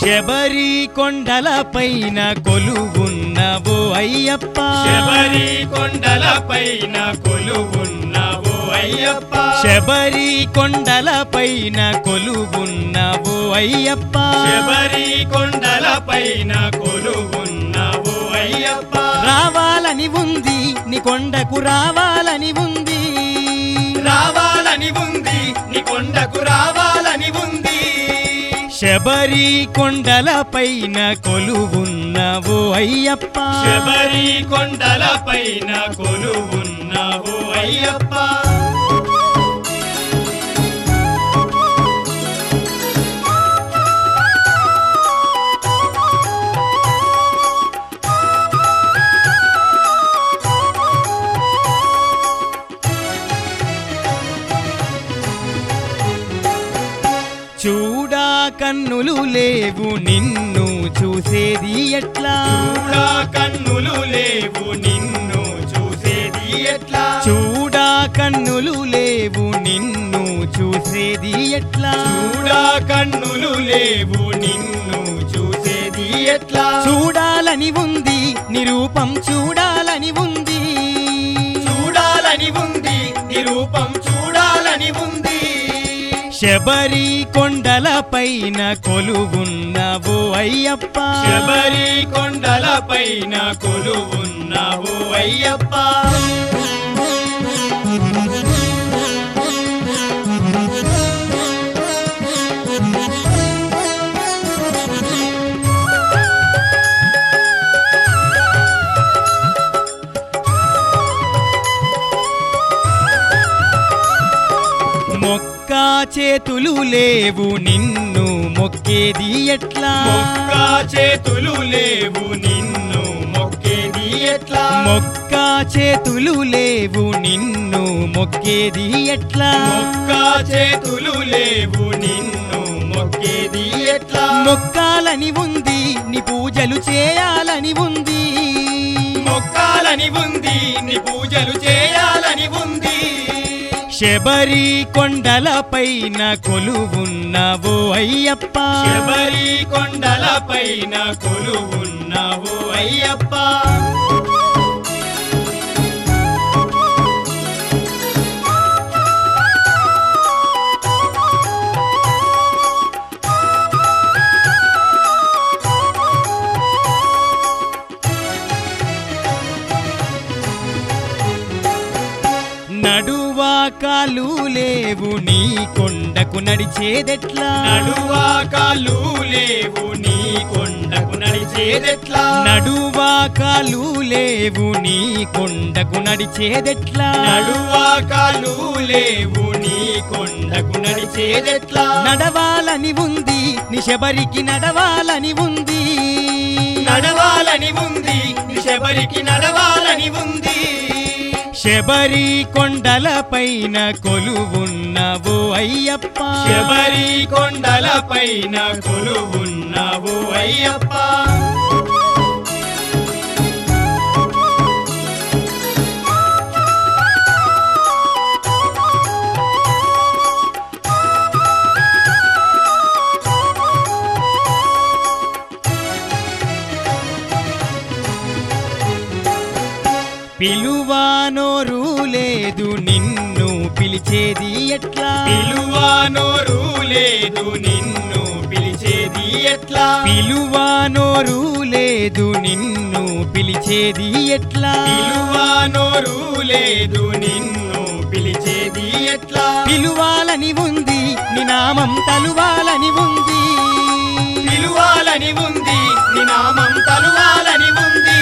శబరి కొండల పైన కొలువున్నవో అయ్యప్ప శబరి కొండల పైన కొలువున్నావు అయ్యప్ప శబరి కొండల పైన కొలువున్నవో అయ్యప్ప శబరి కొండల పైన కొలువున్నావు అయ్యప్ప రావాలని ఉంది నీ కొండకు రావాలని ఉంది రావాలని ఉంది నీ కొండకు రావాలని ఉంది శబరి కొండల పైన కొలువున్నవో అయ్యప్ప శబరి కొండల పైన కొలువున్నావు అయ్యప్ప చూడా కన్నులు లేవు నిన్ను చూసేది ఎట్లా చూడా కన్నులు లేవు నిన్ను చూసేది ఎట్లా చూడా కన్నులు లేవు నిన్ను చూసేది ఎట్లా చూడా కన్నులు లేవు నిన్ను చూసేది ఎట్లా చూడాలని ఉంది నిరూపం చూడాలని ఉంది చూడాలని ఉంది నిరూపం చూడాలని ఉంది శబరి కొండల పైన కొలువున్నవో అయ్యప్ప శబరి కొండల పైన కొలువున్నావు అయ్యప్ప మొక్క చేతులు లేవు నిన్ను మొక్కేది ఎట్లా మొక్క చేతులు లేవు నిన్ను మొక్కేది ఎట్లా మొక్క చేతులు లేవు నిన్ను మొక్కేది ఎట్లా మొక్క చేతులు లేవు నిన్ను మొక్కేది ఎట్లా మొక్కాలని ఉంది నీ పూజలు చేయాలని ఉంది మొక్కాలని ఉంది నీ పూజలు చేయాలని ఉంది శబరి కొండల పైన కొలువున్నవో అయ్యప్ప శబరి కొండల పైన కొలువున్నావు అయ్యప్ప నడువా కాలు లేవు నీ కొండకు నడిచేదెట్లా నడువా కాళ్ళు లేవు నీ కొండకు నడిచేదెట్లా నడువా కాలు లేవు నీ కొండకు నడిచేదెట్లా నడువా కాళ్ళు లేవు నీ కొండకు నడిచేదెట్లా నడవాలని ఉంది నీ శబరికి నడవాలని ఉంది నడవాలని ఉంది నీ శబరికి నడవాలని ఉంది శబరి కొండల పైన కొలువున్నవో అయ్యప్ప శబరి కొండల పైన కొలువున్నావు అయ్యప్ప పిలువా నోరు లేదు నిన్ను పిలిచేది ఎట్లా పిలువా నోరు లేదు నిన్ను పిలిచేది ఎట్లా పిలువా నోరు లేదు నిన్ను పిలిచేది ఎట్లా పిలువా నోరు లేదు నిన్ను పిలిచేది ఎట్లా పిలువాలని ఉంది నీ నామం తలువాలని ఉంది పిలువాలని ఉంది నీ నామం తలువాలని ఉంది